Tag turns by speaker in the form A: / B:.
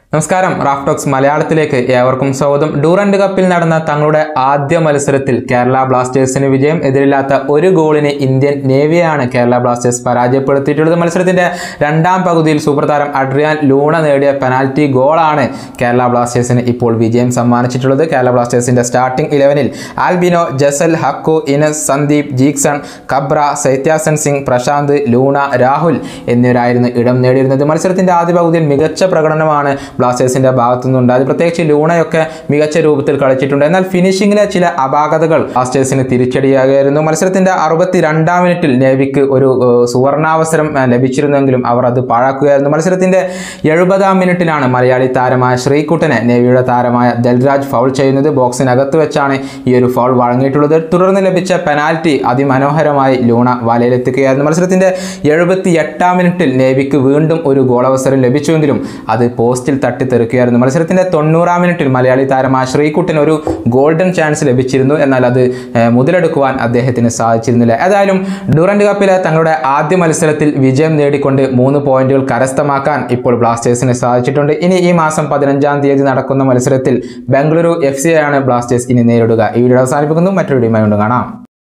A: നമസ്കാരം റാഫ്റ്റോക്സ് മലയാളത്തിലേക്ക് ഏവർക്കും സ്വാഗതം ഡൂറന്റ് കപ്പിൽ നടന്ന തങ്ങളുടെ ആദ്യ മത്സരത്തിൽ കേരള ബ്ലാസ്റ്റേഴ്സിന് വിജയം എതിരില്ലാത്ത ഒരു ഗോളിന് ഇന്ത്യൻ നേവിയെയാണ് കേരള ബ്ലാസ്റ്റേഴ്സ് പരാജയപ്പെടുത്തിയിട്ടുള്ളത് മത്സരത്തിന്റെ രണ്ടാം പകുതിയിൽ സൂപ്പർ താരം അഡ്രിയാൻ ലൂണ നേടിയ പെനാൽറ്റി ഗോളാണ് കേരള ബ്ലാസ്റ്റേഴ്സിന് ഇപ്പോൾ വിജയം സമ്മാനിച്ചിട്ടുള്ളത് കേരള ബ്ലാസ്റ്റേഴ്സിന്റെ സ്റ്റാർട്ടിംഗ് ഇലവനിൽ ആൽബിനോ ജസൽ ഹക്കു ഇനസ് സന്ദീപ് ജീക്സൺ കബ്ര സൈത്യാസൻ സിംഗ് പ്രശാന്ത് ലൂണ രാഹുൽ എന്നിവരായിരുന്നു ഇടം നേടിയിരുന്നത് മത്സരത്തിന്റെ ആദ്യ പകുതിയിൽ മികച്ച പ്രകടനമാണ് ബ്ലാസ്റ്റേഴ്സിന്റെ ഭാഗത്തുനിന്നുണ്ടായത് പ്രത്യേകിച്ച് ലൂണയൊക്കെ മികച്ച രൂപത്തിൽ കളിച്ചിട്ടുണ്ട് എന്നാൽ ഫിനിഷിങ്ങിലെ ചില അപാകതകൾ ബ്ലാസ്റ്റേഴ്സിന് തിരിച്ചടിയാകുമായിരുന്നു മത്സരത്തിന്റെ അറുപത്തി രണ്ടാം മിനിറ്റിൽ നേവിക്ക് ഒരു ഏഹ്, സുവർണാവസരം ഏഹ്, ലഭിച്ചിരുന്നെങ്കിലും അവർ അത് പാഴാക്കുകയായിരുന്നു മത്സരത്തിന്റെ എഴുപതാം മിനിറ്റിലാണ് മലയാളി താരമായ ശ്രീകുട്ടനെ നേവിയുടെ താരമായ ദൽരാജ് ഫൗൾ ചെയ്യുന്നത് ബോക്സിനകത്ത് വെച്ചാണ് ഈ ഒരു ഫൗൾ വഴങ്ങിയിട്ടുള്ളത് തുടർന്ന് ലഭിച്ച പെനാൽറ്റി അതിമനോഹരമായി ലൂണ വലയിലെത്തുകയായിരുന്നു മത്സരത്തിന്റെ എഴുപത്തി എട്ടാം മിനിറ്റിൽ നേവിക്ക് വീണ്ടും ഒരു ഗോളവസരം ലഭിച്ചുവെങ്കിലും അത് പോസ്റ്റിൽ തട്ടിത്തെറുക്കുകയായിരുന്നു മത്സരത്തിന്റെ തൊണ്ണൂറാം മിനിറ്റിൽ മലയാളി താരമായ ശ്രീകുട്ടന് ഒരു ഗോൾഡൻ ചാൻസ് ലഭിച്ചിരുന്നു എന്നാൽ അത് ഏഹ്, മുതലെടുക്കുവാൻ അദ്ദേഹത്തിന് സാധിച്ചിരുന്നില്ല ഏതായാലും ഡൂറന്റ് കപ്പിലെ തങ്ങളുടെ ആദ്യ മത്സരത്തിൽ വിജയം നേടിക്കൊണ്ട് മൂന്ന് പോയിന്റുകൾ കരസ്ഥമാക്കാൻ ഇപ്പോൾ ബ്ലാസ്റ്റേഴ്സിന് സാധിച്ചിട്ടുണ്ട് ഇനി ഈ മാസം പതിനഞ്ചാം തീയതി നടക്കുന്ന മത്സരത്തിൽ ബംഗളൂരു എഫ് സിയെയാണ് ബ്ലാസ്റ്റേഴ്സ് ഇനി നേരിടുക ഈ വീഡിയോ അവസാനിപ്പിക്കുന്നു മറ്റൊരു വീഡിയോയുമായി കൊണ്ട് കാണാം